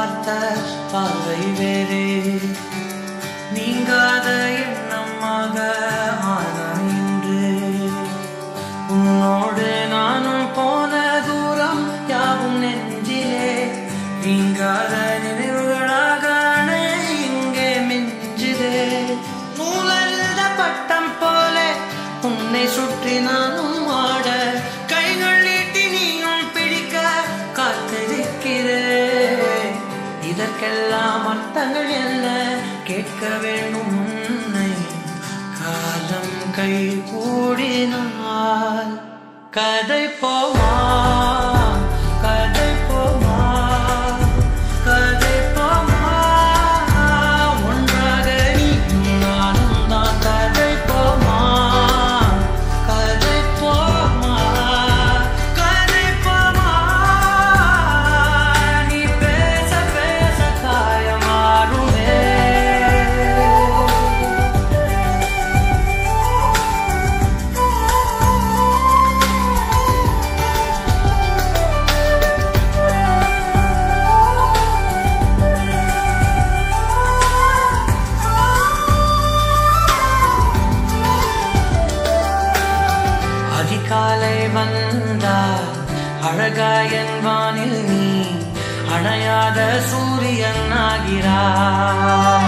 பார்த்த பார்வை வேறே நீங்காத எண்ணமாக ஆன இன்று உன்னோடு நானும் போன தூரம் யாவும் நெஞ்சிலே நீங்காத நினைவுகளாக அணை இங்கே மிஞ்சுதே நூலல்த பட்டம் போல உன்னை சுற்றி நானும் ஆட கைகள் நீட்டி நீயும் பிடிக்க காத்திருக்கிறேன் இதற்கெல்லாம் அர்த்தங்கள் என்ன கேட்க வேண்டும் உன்னை காலம் கை கூடினால் கதை போமா கதை போமா கதை போமா ஒன்றாக நீயும் நானும் தான் கதை போமா கதை போமா கதை போமா நீ பேச பேச காயமாறுமே அதிகாலை வந்தால் அழகாயன் வானில் நீ அணையாத சூரியன் ஆகிறாய்